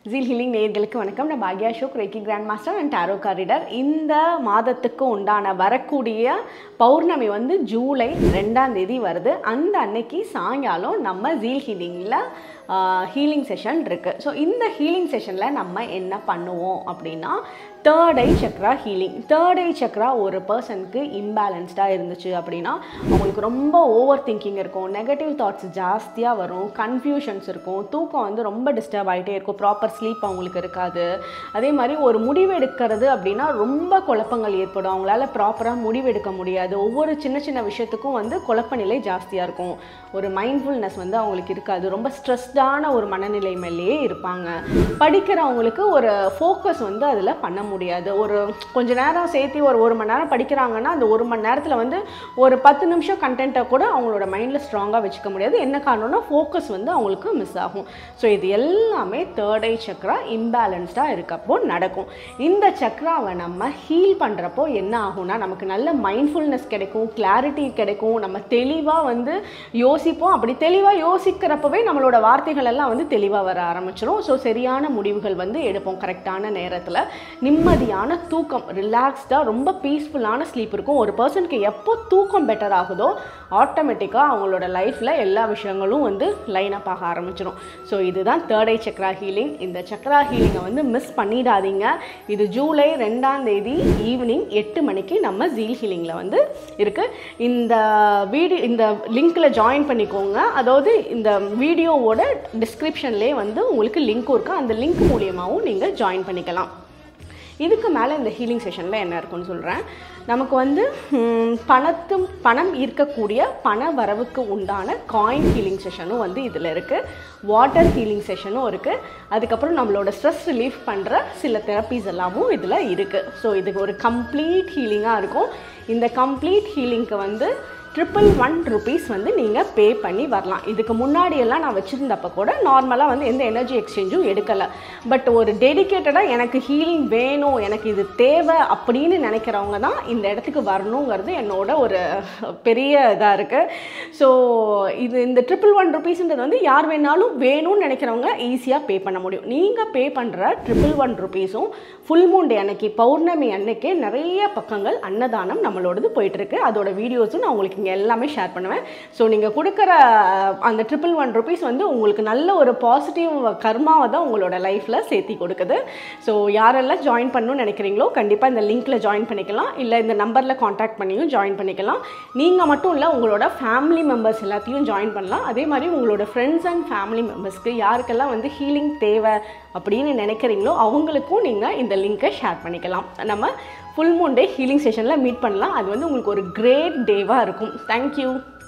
zeal healing நேயர்களுக்கு வணக்கம் நான் பாக்யா Ashok reiki grand master and tarot card reader இந்த மாதத்துக்கு உண்டான வரக்கூடிய பௌர்ணமி வந்து ஜூலை ரெண்டாம் தேதி வருது அந்த அன்னைக்கு சாயங்காலம் நம்ம ஜீல் ஹீலிங்கில் ஹீலிங் செஷன் இருக்குது ஸோ இந்த ஹீலிங் செஷனில் நம்ம என்ன பண்ணுவோம் அப்படின்னா third eye chakra healing third eye chakra ஒரு பர்சனுக்கு இம்பேலன்ஸ்டாக இருந்துச்சு அப்படின்னா அவங்களுக்கு ரொம்ப ஓவர் திங்கிங் இருக்கும் நெகட்டிவ் தாட்ஸ் ஜாஸ்தியாக வரும் கன்ஃபியூஷன்ஸ் இருக்கும் தூக்கம் வந்து ரொம்ப டிஸ்டர்ப் ஆகிட்டே இருக்கும் ப்ராப்பர் ஸ்லீப் அவங்களுக்கு இருக்காது அதே மாதிரி ஒரு முடிவு எடுக்கிறது அப்படின்னா ரொம்ப குழப்பங்கள் ஏற்படும் அவங்களால ப்ராப்பராக முடிவு எடுக்க முடியாது ஒவ்வொரு சின்ன சின்ன விஷயத்துக்கும் வந்து குழப்ப நிலை ஜாஸ்தியாக இருக்கும் ஒரு மைண்ட்ஃபுல்னஸ் வந்து அவங்களுக்கு இருக்காது ரொம்ப ஸ்ட்ரெஸ்டான ஒரு மனநிலை மேலேயே இருப்பாங்க படிக்கிறவங்களுக்கு ஒரு ஃபோக்கஸ் வந்து அதில் பண்ண முடியாது ஒரு கொஞ்ச நேரம் சேர்த்து ஒரு ஒரு மணி நேரம் படிக்கிறாங்கன்னா அந்த ஒரு மணி நேரத்தில் வந்து ஒரு பத்து நிமிஷம் கண்டென்ட்டை கூட அவங்களோட மைண்டில் ஸ்ட்ராங்காக வச்சுக்க முடியாது என்ன காரணம்னா ஃபோக்கஸ் வந்து அவங்களுக்கு மிஸ் ஆகும் ஸோ இது எல்லாமே தேர்ட் ஐ சக்ரா இம்பேலன்ஸ்டாக இருக்கப்போ நடக்கும் இந்த சக்ராவை நம்ம ஹீல் பண்ணுறப்போ என்ன ஆகும்னா நமக்கு நல்ல மைண்ட்ஃபுல்னஸ் கிடைக்கும் கிளாரிட்டி கிடைக்கும் நம்ம தெளிவாக வந்து யோசிப்போம் அப்படி தெளிவாக யோசிக்கிறப்பவே நம்மளோட வார்த்தைகள் எல்லாம் வந்து தெளிவாக வர ஆரம்பிச்சிடும் ஸோ சரியான முடிவுகள் வந்து எடுப்போம் கரெக்டான நேரத்தில் நிம்மதியான தூக்கம் ரிலாக்ஸ்டாக ரொம்ப பீஸ்ஃபுல்லான ஸ்லீப் இருக்கும் ஒரு பர்சனுக்கு எப்போ தூக்கம் பெட்டர் ஆகுதோ ஆட்டோமேட்டிக்காக அவங்களோட லைஃப்பில் எல்லா விஷயங்களும் வந்து லைன் அப் ஆக ஆரம்பிச்சிடும் ஸோ இதுதான் தேர்ட் ஐ சக்ரா ஹீலிங் இந்த சக்ரா ஹீலிங்கை வந்து மிஸ் பண்ணிடாதீங்க இது ஜூலை ரெண்டாம் தேதி ஈவினிங் எட்டு மணிக்கு நம்ம ஜீல் ஹீலிங்கில் வந்து இருக்குது இந்த வீடியோ இந்த லிங்க்கில் ஜாயின் பண்ணிக்கோங்க அதாவது இந்த வீடியோவோட டிஸ்கிரிப்ஷன்லேயே வந்து உங்களுக்கு லிங்க்கும் இருக்குது அந்த லிங்க் மூலியமாகவும் நீங்கள் ஜாயின் பண்ணிக்கலாம் இதுக்கு மேலே இந்த ஹீலிங் செஷனில் என்ன இருக்குன்னு சொல்கிறேன் நமக்கு வந்து ம், பணத்து பணம் ஈர்க்கக்கூடிய பண வரவுக்கு உண்டான காயின் ஹீலிங் செஷனும் வந்து இதில் இருக்குது வாட்டர் ஹீலிங் செஷனும் இருக்குது அதுக்கப்புறம் நம்மளோட ஸ்ட்ரெஸ் ரிலீஃப் பண்ணுற சில தெரப்பீஸ் எல்லாமும் இதில் இருக்குது ஸோ இதுக்கு ஒரு கம்ப்ளீட் ஹீலிங்காக இருக்கும் இந்த கம்ப்ளீட் ஹீலிங்க்கு வந்து ட்ரிபிள் ஒன் ருபீஸ் வந்து நீங்கள் பே பண்ணி வரலாம் இதுக்கு முன்னாடியெல்லாம் நான் வச்சுருந்தப்ப கூட நார்மலாக வந்து எந்த எனர்ஜி எக்ஸ்சேஞ்சும் எடுக்கலை பட் ஒரு டெடிக்கேட்டடாக எனக்கு ஹீலிங் வேணும் எனக்கு இது தேவை அப்படின்னு நினைக்கிறவங்க தான் இந்த இடத்துக்கு வரணுங்கிறது என்னோட ஒரு பெரிய இதாக இருக்குது ஸோ இது இந்த ட்ரிபிள் ஒன் ருபீஸ்ன்றது வந்து யார் வேணாலும் வேணும்னு நினைக்கிறவங்க ஈஸியாக பே பண்ண முடியும் நீங்கள் பே பண்ணுற ட்ரிபிள் ஒன் ருபீஸும் ஃபுல் மூன் டே அன்னைக்கு பௌர்ணமி அன்னைக்கே நிறைய பக்கங்கள் அன்னதானம் நம்மளோடது போயிட்டுருக்கு அதோட வீடியோஸும் நான் உங்களுக்கு இங்கே எல்லாமே ஷேர் பண்ணுவேன் ஸோ நீங்கள் கொடுக்குற அஹ், அந்த ட்ரிபிள் ஒன் ருபீஸ் வந்து உங்களுக்கு நல்ல ஒரு பாசிட்டிவ் கர்மாவை தான் உங்களோட லைஃப்பில் சேர்த்தி கொடுக்குது ஸோ யாரெல்லாம் ஜாயின் பண்ணணும்னு நினைக்கிறீங்களோ கண்டிப்பாக இந்த லிங்க்கில் ஜாயின் பண்ணிக்கலாம் இல்லை இந்த நம்பரில் காண்டாக்ட் பண்ணியும் ஜாயின் பண்ணிக்கலாம் நீங்கள் மட்டும் இல்லை உங்களோட ஃபேமிலி மெம்பர்ஸ் எல்லாத்தையும் ஜாயின் பண்ணலாம் அதே மாதிரி உங்களோட ஃப்ரெண்ட்ஸ் அண்ட் ஃபேமிலி மெம்பர்ஸ்க்கு யாருக்கெல்லாம் வந்து ஹீலிங் தேவை அப்படின்னு நினைக்கிறீங்களோ அவங்களுக்கும் நீங்கள் இந்த லிங்க்கை ஷேர் பண்ணிக்கலாம் நம்ம ஃபுல் மூன் டே ஹீலிங் செஷனில் மீட் பண்ணலாம் அது வந்து உங்களுக்கு ஒரு கிரேட் டேவாக இருக்கும் தேங்க்யூ